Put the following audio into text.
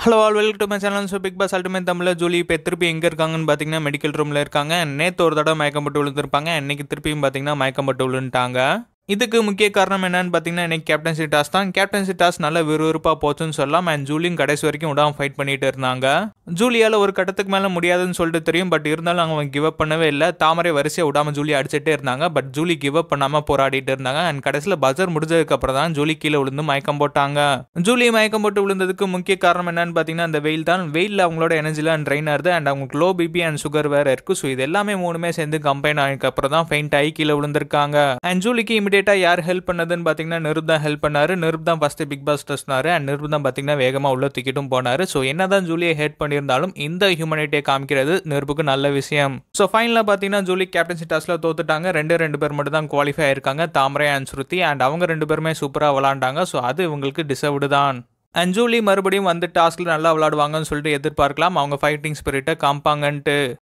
hello all welcome to my channel so Bigg Boss ultimate தமிழில் Julie இப்போ திருப்பி எங்கே இருக்காங்கன்னு பார்த்தீங்கன்னா மெடிக்கல் ரூமில் இருக்காங்க நேற்று ஒரு தடவை மயக்கம் போட்டு விழுந்திருப்பாங்க இன்னைக்கு திருப்பியும் பார்த்தீங்கன்னா மயக்கம் போட்டு விழுந்துட்டாங்க இதுக்கு முக்கிய காரணம் என்னன்னு பார்த்தீங்கன்னா இன்னைக்கு கேப்டன்சி டாஸ் தான் கேப்டன்சி டாஸ் நல்ல விறுவிறுப்பாக போச்சுன்னு சொல்லலாம் அண்ட் ஜூலியும் கடைசி வரைக்கும் விடாம ஃபைட் பண்ணிட்டு இருந்தாங்க ஜூலியால் ஒரு கட்டத்துக்கு மேலே முடியாதுன்னு சொல்லிட்டு தெரியும் பட் இருந்தாலும் அவங்க கிவ் அப் பண்ணவே இல்லை தாமரை வரிசையாக விடாம ஜூலி அடிச்சிட்டே இருந்தாங்க பட் ஜூலி கிவ் அப் பண்ணாமல் போராடிட்டு இருந்தாங்க அண்ட் கடைசியில் பஜர் முடிஞ்சதுக்கு அப்புறம் தான் ஜூலி கீழே விழுந்து மயக்கம் போட்டாங்க ஜூலி மயக்கம் போட்டு விழுந்ததுக்கு முக்கிய காரணம் என்னன்னு பார்த்தீங்கன்னா அந்த வெயில் தான் வெயிலில் அவங்களோட எனர்ஜிலாம் ட்ரைன் ஆகுது அண்ட் அவங்களுக்கு லோ பிபி அண்ட் சுகர் வேற இருக்கு ஸோ இது எல்லாமே மூணுமே சேர்ந்து கம்பைன் ஆனதுக்கு அப்புறம் தான் ஃபெயிண்ட் ஆகி கீழே விழுந்திருக்காங்க அண்ட் ஜூலிக்கு இமிடியேட்டாக யார் ஹெல்ப் பண்ணதுன்னு பார்த்தீங்கன்னா நிருப் தான் ஹெல்ப் பண்ணாரு நிருப் தான் ஃபர்ஸ்ட் பிக் பாஸ் டஸ்னாரு அண்ட் நிருப் தான் பார்த்தீங்கன்னா வேகமாக உள்ள தூக்கிட்டும் போனாரு ஸோ என்னதான் ஜூலியை ஹேட் பண்ணியிருந்தாலும் இந்த ஹியூமனிட்டியை காமிக்கிறது நிருப்புக்கு நல்ல விஷயம் ஸோ ஃபைனலாக பார்த்தீங்கன்னா ஜூலி கேப்டன்சி டாஸ்ல தோத்துட்டாங்க ரெண்டு ரெண்டு பேர் மட்டும் தான் குவாலிஃபை ஆயிருக்காங்க தாமரை அண்ட் ஸ்ருதி அண்ட் அவங்க ரெண்டு பேருமே சூப்பராக விளாண்டாங்க ஸோ அது இவங்களுக்கு டிசர்வ்டு தான் அண்ட் ஜூலி மறுபடியும் வந்து டாஸ்கில் நல்லா விளாடுவாங்கன்னு சொல்லிட்டு எதிர்பார்க்கலாம் அவங்க ஃபைட்டிங் ஸ்பிரிட்டை காமிப்பாங்கன்ட்டு